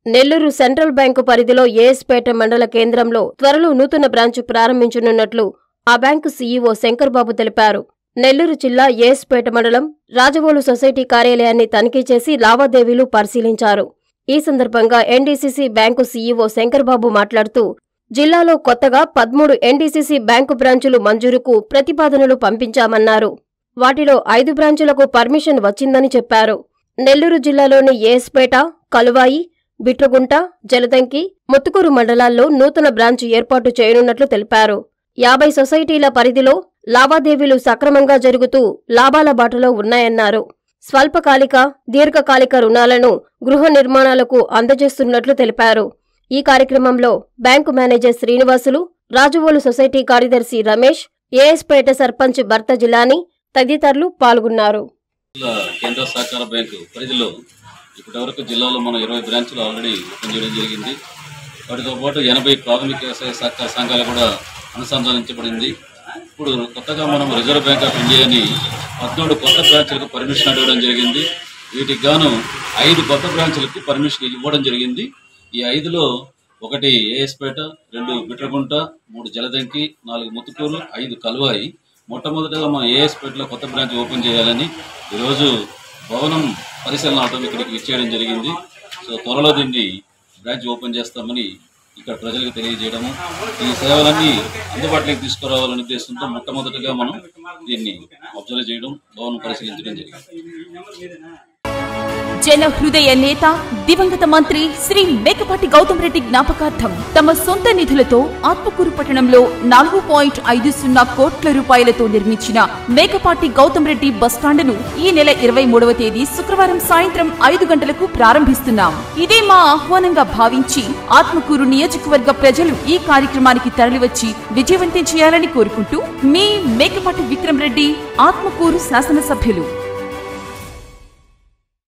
Nellore central bank పరిధిలో ఏఎస్పేట మండల కేంద్రంలో త్వరలో నూతన బ్రాంచు ప్రారంభించనున్నట్లు ఆ బ్యాంకు సీఈఓ శంకర్బాబు తెలిపారు నెల్లూరు జిల్లా ఏఎస్పేట మండలం రాజవోలు సొసైటీ కార్యాలయాన్ని తనిఖీ చేసి లావాదేవీలు పరిశీలించారు ఈ సందర్భంగా ఎన్డీసీసీ బ్యాంకు సీఈఓ శంకర్బాబు మాట్లాడుతూ జిల్లాలో కొత్తగా పదమూడు ఎన్డీసీసీ బ్యాంకు బ్రాంచులు మంజూరుకు ప్రతిపాదనలు పంపించామన్నారు వాటిలో ఐదు బ్రాంచులకు పర్మిషన్ వచ్చిందని చెప్పారు నెల్లూరు జిల్లాలోని ఏఎస్పేట కలువాయి బిట్రగుంట జలదంకి ముత్తుకూరు మండలాల్లో నూతన బ్రాంచ్ ఏర్పాటు చేయనున్నట్లు తెలిపారు యాభై సొసైటీల పరిధిలో లావాదేవీలు సక్రమంగా జరుగుతూ లాభాల బాటలో ఉన్నాయన్నారు స్వల్పకాలిక దీర్ఘకాలిక రుణాలను గృహ నిర్మాణాలకు అందజేస్తున్నట్లు తెలిపారు ఈ కార్యక్రమంలో bank manager Srinivasulu Rajuvolu society కార్యదర్శి రమేష్ ఏఎస్పేట సర్పంచ్ భర్త జిలాని తదితరులు పాల్గొన్నారు జిల్లా కేంద్ర సహకార బ్యాంకు పరిధిలో ఇప్పటి వరకు జిల్లాలో మనం ఇరవై బ్రాంచులు ఆల్రెడీ ఓపెన్ చేయడం జరిగింది వాటితో పాటు ఎనభై ప్రాథమిక వ్యవసాయ సహకార సంఘాలు కూడా అనుసంధానించబడింది ఇప్పుడు కొత్తగా మనం రిజర్వ్ బ్యాంక్ ఆఫ్ ఇండియాని పద్మూడు కొత్త బ్రాంచులకు పర్మిషన్ అడగడం జరిగింది వీటికి గాను ఐదు కొత్త బ్రాంచులకు పర్మిషన్ ఇవ్వడం జరిగింది ఈ ఐదులో ఒకటి ఏఎస్పేట రెండు బిట్రగుంట మూడు జలదంకి నాలుగు ముత్తుకూరు ఐదు కలువాయి మొట్టమొదటగా మన ఏఎస్పేటలో కొత్త బ్రాంచ్ ఓపెన్ చేయాలని ఈరోజు భవనం పరిశీలన అవటం ఇక్కడికి ఇచ్చేయడం జరిగింది సో త్వరలో దీన్ని బ్రాంచ్ ఓపెన్ చేస్తామని ఇక్కడ ప్రజలకు తెలియజేయడము ఈ సేవలన్నీ అందుబాటులోకి తీసుకురావాలనే ఉద్దేశంతో మొట్టమొదటిగా మనం దీన్ని అబ్జర్వ్ చేయడం భవనం పరిశీలించడం జరిగింది జన హృదయ నేత దివంగత మంత్రి శ్రీ మేకపాటి గౌతమ్ రెడ్డి జ్ఞాపకార్థం తమ సొంత నిధులతో ఆత్మకూరు పట్టణంలో నాలుగు పాయింట్ ఐదు సున్నా కోట్ల రూపాయలతో నిర్మించిన మేకపాటి గౌతమ్ రెడ్డి బస్టాండును ఈ నెల ఇరవై మూడవ తేదీ శుక్రవారం సాయంత్రం ఐదు గంటలకు ప్రారంభిస్తున్నాం ఇదే మా ఆహ్వానంగా భావించి ఆత్మకూరు నియోజకవర్గ ప్రజలు ఈ కార్యక్రమానికి తరలివచ్చి విజయవంతం చేయాలని కోరుకుంటూ మీ మేకపాటి విక్రమ్ రెడ్డి ఆత్మకూరు శాసనసభ్యులు